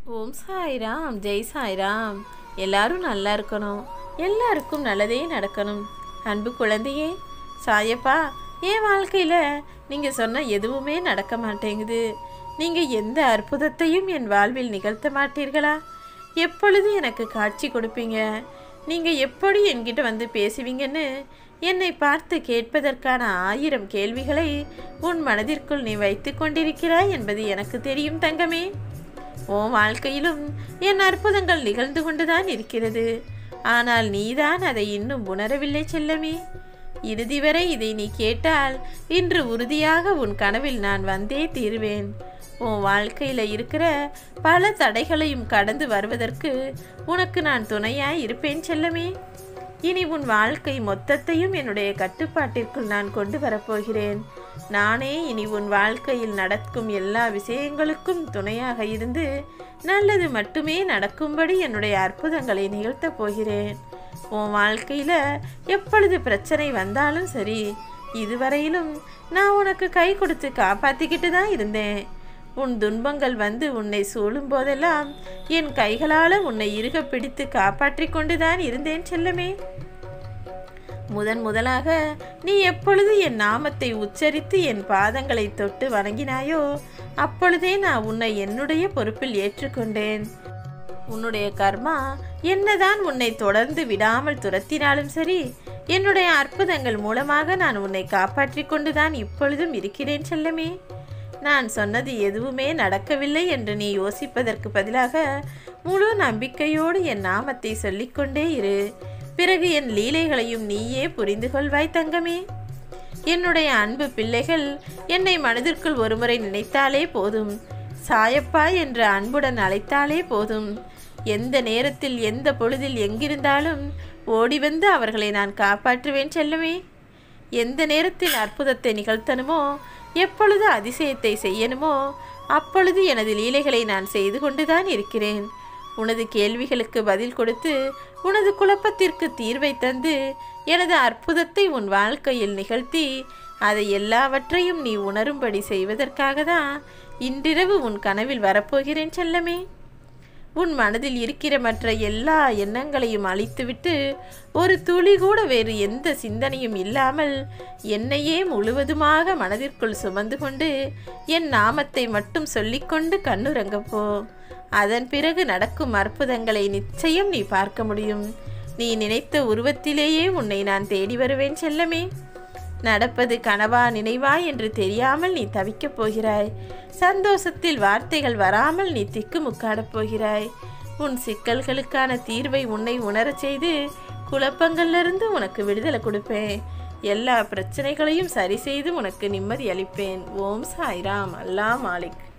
ஓம் சாய்ராம் ஜெய் சாய்ராம் எல்லாரும் நல்லா இருக்கணும் எல்லாருக்கும் நல்லதே நடக்கணும் அன்பு குழந்தையே சாயப்பா என் வாழ்க்கையில் நீங்கள் சொன்ன எதுவுமே நடக்க மாட்டேங்குது நீங்கள் எந்த அற்புதத்தையும் என் வாழ்வில் நிகழ்த்த மாட்டீர்களா எப்பொழுது எனக்கு காட்சி கொடுப்பீங்க நீங்கள் எப்படி என்கிட்ட வந்து பேசுவீங்கன்னு என்னை பார்த்து கேட்பதற்கான ஆயிரம் கேள்விகளை உன் மனதிற்குள் நீ வைத்து கொண்டிருக்கிறாய் என்பது எனக்கு தெரியும் தங்கமே உன் வாழ்க்கையிலும் என் அற்புதங்கள் நிகழ்ந்து கொண்டுதான் இருக்கிறது ஆனால் நீதான் அதை இன்னும் உணரவில்லை செல்லமே இறுதி வரை இதை நீ கேட்டால் இன்று உறுதியாக உன் கனவில் நான் வந்தே தீருவேன் உன் வாழ்க்கையில் இருக்கிற பல தடைகளையும் கடந்து வருவதற்கு உனக்கு நான் துணையாய் இருப்பேன் செல்லமே இனி உன் வாழ்க்கை மொத்தத்தையும் என்னுடைய கட்டுப்பாட்டிற்குள் நான் கொண்டு வரப்போகிறேன் நானே இனி உன் வாழ்க்கையில் நடக்கும் எல்லா விஷயங்களுக்கும் துணையாக இருந்து நல்லது மட்டுமே நடக்கும்படி என்னுடைய அற்புதங்களை நிகழ்த்தப் போகிறேன் உன் வாழ்க்கையில் எப்பொழுது பிரச்சனை வந்தாலும் சரி இதுவரையிலும் நான் உனக்கு கை கொடுத்து காப்பாற்றிக்கிட்டு தான் இருந்தேன் உன் துன்பங்கள் வந்து உன்னை சூழும் போதெல்லாம் என் கைகளால் உன்னை இறுக பிடித்து காப்பாற்றிக் கொண்டுதான் இருந்தேன் செல்லமே முதன் முதலாக நீ எப்பொழுது என் நாமத்தை உச்சரித்து என் பாதங்களை தொட்டு வணங்கினாயோ அப்பொழுதே நான் உன்னை என்னுடைய பொறுப்பில் ஏற்றுக்கொண்டேன் உன்னுடைய கர்மா என்னதான் உன்னை தொடர்ந்து விடாமல் துரத்தினாலும் சரி என்னுடைய அற்புதங்கள் மூலமாக நான் உன்னை காப்பாற்றிக் கொண்டுதான் இப்பொழுதும் இருக்கிறேன் செல்லமே நான் சொன்னது எதுவுமே நடக்கவில்லை என்று நீ யோசிப்பதற்கு பதிலாக முழு நம்பிக்கையோடு என் நாமத்தை சொல்லிக்கொண்டே இரு பிறகு என் லீலைகளையும் நீயே புரிந்து கொள்வாய் தங்கமே என்னுடைய அன்பு பிள்ளைகள் என்னை மனதிற்குள் ஒருமுறை நினைத்தாலே போதும் சாயப்பா என்று அன்புடன் அழைத்தாலே போதும் எந்த நேரத்தில் எந்த பொழுதில் எங்கிருந்தாலும் ஓடி வந்து அவர்களை நான் காப்பாற்றுவேன் செல்லுமே எந்த நேரத்தில் அற்புதத்தை நிகழ்த்தணுமோ எப்பொழுது அதிசயத்தை செய்யணுமோ அப்பொழுது எனது லீலைகளை நான் செய்து கொண்டுதான் இருக்கிறேன் உனது கேள்விகளுக்கு பதில் கொடுத்து உனது குழப்பத்திற்கு தீர்வை தந்து எனது அற்புதத்தை உன் வாழ்க்கையில் நிகழ்த்தி அதை எல்லாவற்றையும் நீ உணரும்படி செய்வதற்காக தான் இன்றிரவு உன் கனவில் வரப்போகிறேன் செல்லமே உன் மனதில் இருக்கிற மற்ற எல்லா எண்ணங்களையும் அழித்துவிட்டு ஒரு துளி கூட வேறு எந்த சிந்தனையும் இல்லாமல் என்னையே முழுவதுமாக மனதிற்குள் சுமந்து கொண்டு என் நாமத்தை மட்டும் சொல்லிக்கொண்டு கண்ணுறங்கப்போ அதன் பிறகு நடக்கும் அற்புதங்களை நிச்சயம் நீ பார்க்க முடியும் நீ நினைத்த உருவத்திலேயே உன்னை நான் தேடி வருவேன் செல்லமே நடப்பது கனவா நினைவா என்று தெரியாமல் நீ தவிக்கப் போகிறாய் சந்தோஷத்தில் வார்த்தைகள் வராமல் நீ திக்குமுக்காடப் போகிறாய் உன் சிக்கல்களுக்கான தீர்வை உன்னை உணரச் செய்து குழப்பங்கள்லிருந்து உனக்கு விடுதலை கொடுப்பேன் எல்லா பிரச்சனைகளையும் சரி செய்து உனக்கு நிம்மதி அளிப்பேன் ஓம் சாய்ராம் அல்லா மாலிக்